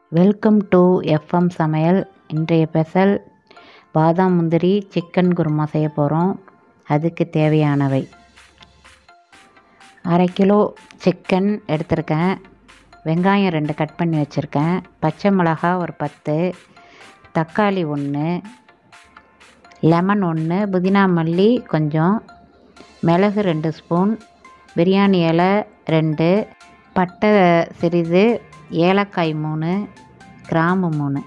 welcome to FM சமையல் இன்றைய special பாதாம் முந்திரி சிக்கன் குருமா செய்ய போகிறோம் அதுக்கு தேவையானவை அரை கிலோ சிக்கன் எடுத்திருக்கேன் வெங்காயம் ரெண்டு கட் பண்ணி வச்சுருக்கேன் பச்சை மிளகா ஒரு பத்து தக்காளி ஒன்று லெமன் ஒன்று புதினா மல்லி கொஞ்சம் மிளகு ரெண்டு ஸ்பூன் பிரியாணி இலை ரெண்டு பட்டை சிறிது ஏலக்காய் மூணு கிராம்பு மூணு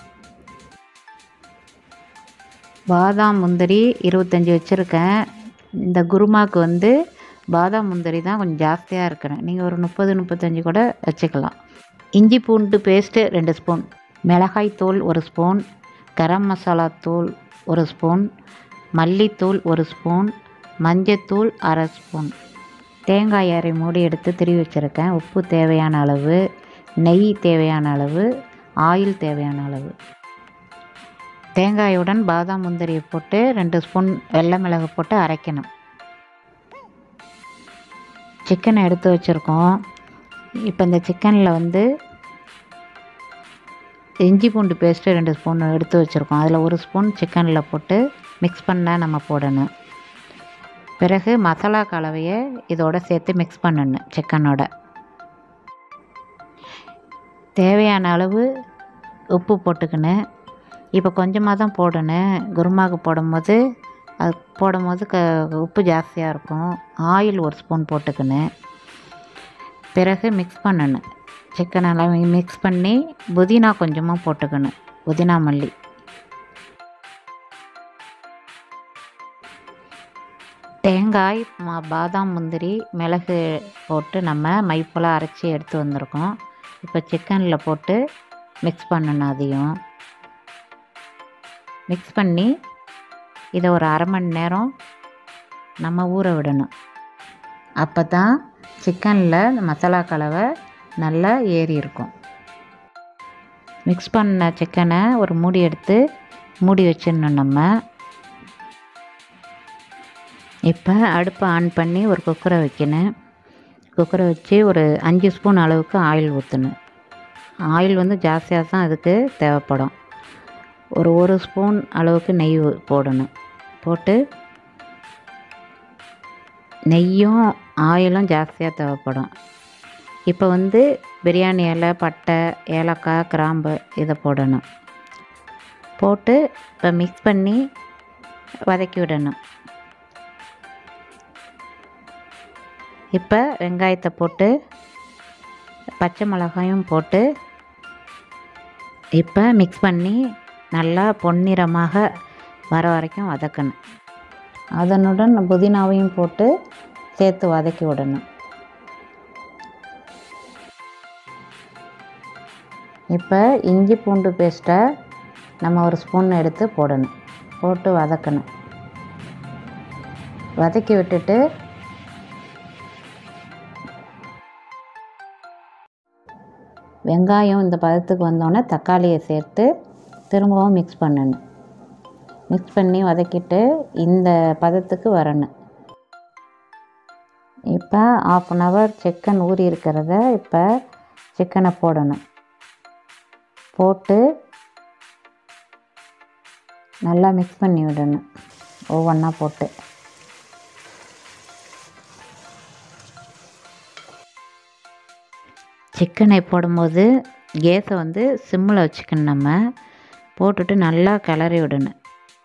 பாதாம் முந்திரி இருபத்தஞ்சி வச்சுருக்கேன் இந்த குருமாவுக்கு வந்து பாதாம் முந்திரி தான் கொஞ்சம் ஜாஸ்தியாக இருக்கணும் நீங்கள் ஒரு முப்பது முப்பத்தஞ்சு கூட வச்சுக்கலாம் இஞ்சி பூண்டு பேஸ்ட்டு ரெண்டு ஸ்பூன் மிளகாய் தூள் ஒரு ஸ்பூன் கரம் மசாலா தூள் ஒரு ஸ்பூன் மல்லித்தூள் ஒரு ஸ்பூன் மஞ்சத்தூள் அரை ஸ்பூன் தேங்காய் அரை மூடி எடுத்து திருவி வச்சுருக்கேன் உப்பு தேவையான அளவு நெய் தேவையான அளவு ஆயில் தேவையான அளவு தேங்காயுடன் பாதாம் முந்திரியை போட்டு ரெண்டு ஸ்பூன் வெள்ளை மிளகு போட்டு அரைக்கணும் சிக்கனை எடுத்து வச்சுருக்கோம் இப்போ இந்த சிக்கனில் வந்து இஞ்சி பூண்டு பேஸ்ட்டு ரெண்டு ஸ்பூன் எடுத்து வச்சுருக்கோம் அதில் ஒரு ஸ்பூன் சிக்கனில் போட்டு மிக்ஸ் பண்ண நம்ம போடணும் பிறகு மசாலா கலவையை இதோட சேர்த்து மிக்ஸ் பண்ணணும் சிக்கனோட தேவையான அளவு உப்பு போட்டுக்கின்னு இப்போ கொஞ்சமாக தான் போடணும் குருமாவுக்கு போடும்போது அது போடும்போது க உப்பு ஜாஸ்தியாக இருக்கும் ஆயில் ஒரு ஸ்பூன் போட்டுக்கின்னு பிறகு மிக்ஸ் பண்ணணும் சிக்கன் எல்லாம் மிக்ஸ் பண்ணி புதினா கொஞ்சமாக போட்டுக்கணும் புதினா மல்லி தேங்காய் ம பாதாம் முந்திரி மிளகு போட்டு நம்ம மைப்போல் அரைச்சி எடுத்து வந்திருக்கோம் இப்போ சிக்கனில் போட்டு மிக்ஸ் பண்ணணும் அதையும் மிக்ஸ் பண்ணி இதை ஒரு அரை மணி நேரம் நம்ம ஊற விடணும் அப்போ தான் சிக்கனில் மசாலா கலவை நல்லா ஏறி இருக்கும் மிக்ஸ் பண்ண சிக்கனை ஒரு மூடி எடுத்து மூடி வச்சிடணும் நம்ம இப்போ அடுப்பை ஆன் பண்ணி ஒரு குக்கரை வைக்கணும் குக்கரை வச்சு ஒரு அஞ்சு ஸ்பூன் அளவுக்கு ஆயில் ஊற்றணும் ஆயில் வந்து ஜாஸ்தியாக தான் அதுக்கு தேவைப்படும் ஒரு ஒரு ஸ்பூன் அளவுக்கு நெய் போடணும் போட்டு நெய்யும் ஆயிலும் ஜாஸ்தியாக தேவைப்படும் இப்போ வந்து பிரியாணி இலை பட்டை ஏலக்காய் கிராம்பு இதை போடணும் போட்டு இப்போ மிக்ஸ் பண்ணி வதக்கி விடணும் இப்போ வெங்காயத்தை போட்டு பச்சை மிளகாயும் போட்டு இப்போ மிக்ஸ் பண்ணி நல்லா பொன்னிறமாக வர வரைக்கும் வதக்கணும் அதனுடன் புதினாவையும் போட்டு சேர்த்து வதக்கி விடணும் இப்போ இஞ்சி பூண்டு பேஸ்ட்டை நம்ம ஒரு ஸ்பூன் எடுத்து போடணும் போட்டு வதக்கணும் வதக்கி விட்டுட்டு வெங்காயம் இந்த பதத்துக்கு வந்தோடனே தக்காளியை சேர்த்து திரும்பவும் மிக்ஸ் பண்ணணும் மிக்ஸ் பண்ணி வதக்கிட்டு இந்த பதத்துக்கு வரணும் இப்போ ஆஃப் அன் ஹவர் சிக்கன் ஊறி இருக்கிறத இப்போ சிக்கனை போடணும் போட்டு நல்லா மிக்ஸ் பண்ணி விடணும் ஒவ்வொன்றா போட்டு சிக்கனை போடும்போது கேஸை வந்து சிம்மில் வச்சுக்கணும் நம்ம போட்டுட்டு நல்லா கிளறி விடணும்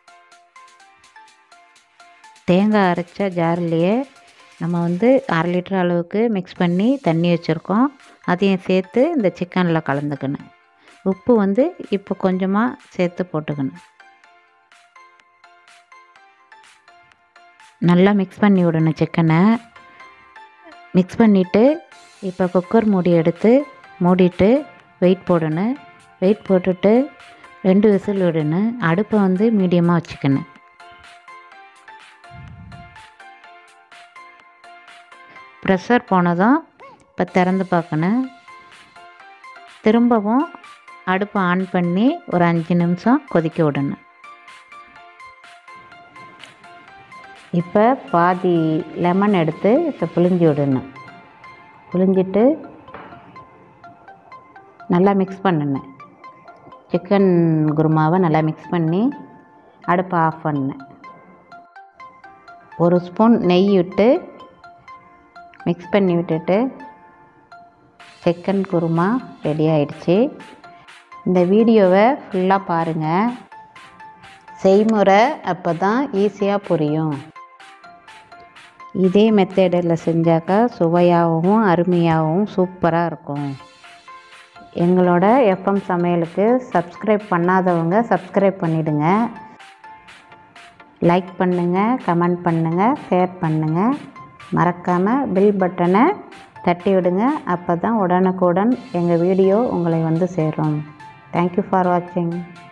தேங்காய் அரைச்ச ஜார்லேயே நம்ம வந்து அரை லிட்டர் அளவுக்கு மிக்ஸ் பண்ணி தண்ணி வச்சுருக்கோம் அதையும் சேர்த்து இந்த சிக்கனில் கலந்துக்கணும் உப்பு வந்து இப்போ கொஞ்சமாக சேர்த்து போட்டுக்கணும் நல்லா மிக்ஸ் பண்ணி விடணும் சிக்கனை மிக்ஸ் பண்ணிவிட்டு இப்போ குக்கர் மூடி எடுத்து மூடிட்டு வெயிட் போடணும் வெயிட் போட்டுட்டு ரெண்டு விசில் விடணும் அடுப்பை வந்து மீடியமாக வச்சுக்கணும் ப்ரெஷர் போனதும் இப்போ திறந்து பார்க்கணும் திரும்பவும் அடுப்பை ஆன் பண்ணி ஒரு அஞ்சு நிமிஷம் கொதிக்க விடணும் இப்போ பாதி லெமன் எடுத்து இப்போ புளிஞ்சு விடணும் புளிஞ்சிட்டு நல்லா மிக்ஸ் பண்ணினேன் சிக்கன் குருமாவை நல்லா மிக்ஸ் பண்ணி அடுப்பை ஆஃப் பண்ணேன் ஒரு ஸ்பூன் நெய் விட்டு மிக்ஸ் பண்ணி விட்டுட்டு சிக்கன் குருமா ரெடி ஆயிடுச்சு இந்த வீடியோவை ஃபுல்லாக பாருங்கள் செய்முறை அப்போ தான் ஈஸியாக புரியும் இதே மெத்தடில் செஞ்சாக்கா சுவையாகவும் அருமையாகவும் சூப்பராக இருக்கும் எங்களோட எஃப்எம் சமையலுக்கு சப்ஸ்கிரைப் பண்ணாதவங்க சப்ஸ்கிரைப் பண்ணிவிடுங்க லைக் பண்ணுங்கள் கமெண்ட் பண்ணுங்கள் ஷேர் பண்ணுங்கள் மறக்காமல் பில் பட்டனை தட்டி விடுங்க அப்போ தான் உடனுக்குடன் எங்கள் வீடியோ உங்களை வந்து சேரும் தேங்க்யூ ஃபார் வாட்சிங்